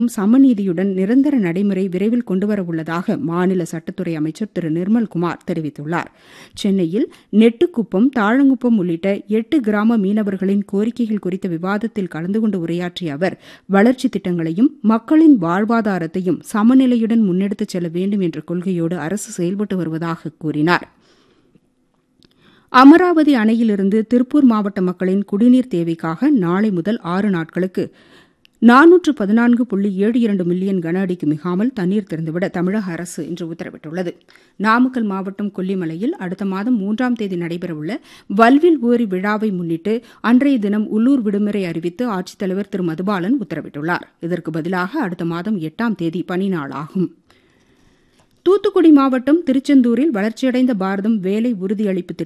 சமநீதியுடன் நிரந்தர நடைமுறை விரைவில் கொண்டுவரவுள்ளதாக மாநில சட்டத்துறை அமைச்சர் திரு நிர்மல்குமார் தெரிவித்துள்ளார் சென்னையில் நெட்டுக்குப்பம் தாழங்குப்பம் உள்ளிட்ட எட்டு கிராம மீனவர்களின் கோரிக்கைகள் குறித்த விவாதத்தில் கலந்து கொண்டு உரையாற்றிய அவர் வளர்ச்சித் திட்டங்களையும் மக்களின் வாழ்வாதாரத்தையும் சமநிலையுடன் முன்னெடுத்துச் செல்ல வேண்டும் என்ற கொள்கையோடு அரசு செயல்பட்டு வருவதாக கூறினார் அமராவதி அணையிலிருந்து திருப்பூர் மாவட்ட மக்களின் குடிநீர் தேவைக்காக நாளை முதல் ஆறு நாட்களுக்கு நானூற்று பதினான்கு புள்ளி ஏழு இரண்டு மில்லியன் கன அடிக்கு மிகாமல் தண்ணீர் திறந்துவிட தமிழக அரசு இன்று உத்தரவிட்டுள்ளது நாமக்கல் மாவட்டம் கொல்லிமலையில் அடுத்த மாதம் மூன்றாம் தேதி நடைபெறவுள்ள வல்வில் ஓரி விழாவை முன்னிட்டு அன்றைய தினம் உள்ளூர் விடுமுறை அறிவித்து ஆட்சித்தலைவர் திரு மதுபாலன் உத்தரவிட்டுள்ளார் இதற்கு பதிலாக அடுத்த மாதம் எட்டாம் தேதி பனி நாளாகும் தூத்துக்குடி மாவட்டம் திருச்செந்தூரில் வளர்ச்சியடைந்த பாரதம் வேலை உறுதியளிப்பு திட்டம்